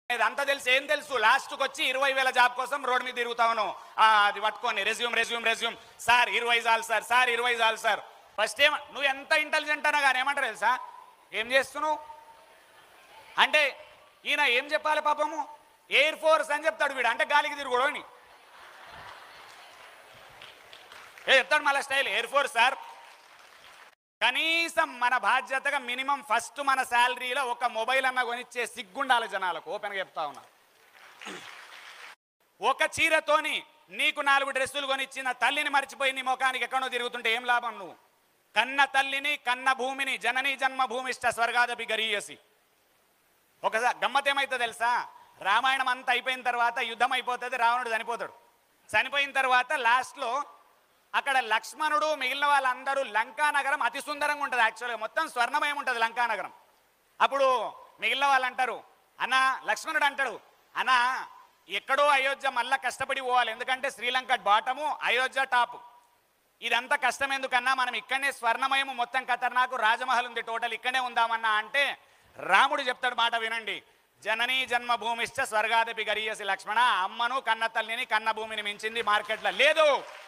అంతా తెలుసు ఏం తెలుసు లాస్ట్కి వచ్చి ఇరవై వేల జాబ్ కోసం రోడ్ మీద తిరుగుతాను అది పట్టుకొని రెజ్యూమ్ రెజ్యూమ్ రెజ్యూమ్ సార్ ఇరవై చాలు సార్ సార్ ఇరవై చాలు సార్ ఫస్ట్ ఏమ నువ్వు ఎంత ఇంటెలిజెంట్ అన్నా కానీ ఏమంటారు తెలుసా ఏం చేస్తున్నావు అంటే ఈయన ఏం చెప్పాలి పాపము ఎయిర్ ఫోర్స్ అని చెప్తాడు వీడు అంటే గాలికి తిరుగుడు అని ఏ చెప్తాడు మళ్ళీ స్టైల్ ఎయిర్ ఫోర్స్ సార్ కనీసం మన బాధ్యతగా మినిమం ఫస్ట్ మన శాలరీలో ఒక మొబైల్ అన్న కొనిచ్చే సిగ్గుండాలి జనాలకు ఓపెన్గా చెప్తా ఉన్నా ఒక చీరతోని నీకు నాలుగు డ్రెస్సులు కొనిచ్చిన తల్లిని మర్చిపోయి నీ ముఖానికి ఎక్కడో తిరుగుతుంటే ఏం లాభం నువ్వు కన్న తల్లిని కన్న భూమిని జననీ జన్మ భూమిష్ట స్వర్గాదపి గరీయసి ఒకసారి గమ్మత్ ఏమైతే తెలుసా రామాయణం అంతా అయిపోయిన తర్వాత యుద్ధం అయిపోతుంది రావణుడు చనిపోతాడు చనిపోయిన తర్వాత లాస్ట్లో అక్కడ లక్ష్మణుడు మిగిలిన వాళ్ళందరూ లంకా నగరం అతి సుందరంగా ఉంటుంది యాక్చువల్గా మొత్తం స్వర్ణమయం ఉంటుంది లంకా నగరం అప్పుడు మిగిలిన వాళ్ళు అంటారు అన్న లక్ష్మణుడు అంటాడు అన్న ఎక్కడో అయోధ్య మళ్ళా కష్టపడి పోవాలి ఎందుకంటే శ్రీలంక బాటము అయోధ్య టాప్ ఇదంతా కష్టం ఎందుకన్నా మనం ఇక్కడనే స్వర్ణమయము మొత్తం ఖతర్నాకు రాజమహల్ ఉంది టోటల్ ఇక్కడే ఉందామన్నా అంటే రాముడు చెప్తాడు మాట వినండి జననీ జన్మ భూమిష్ట స్వర్గాదపి గరియసి లక్ష్మణ అమ్మను కన్న తల్లిని కన్న భూమిని మించింది మార్కెట్లో లేదు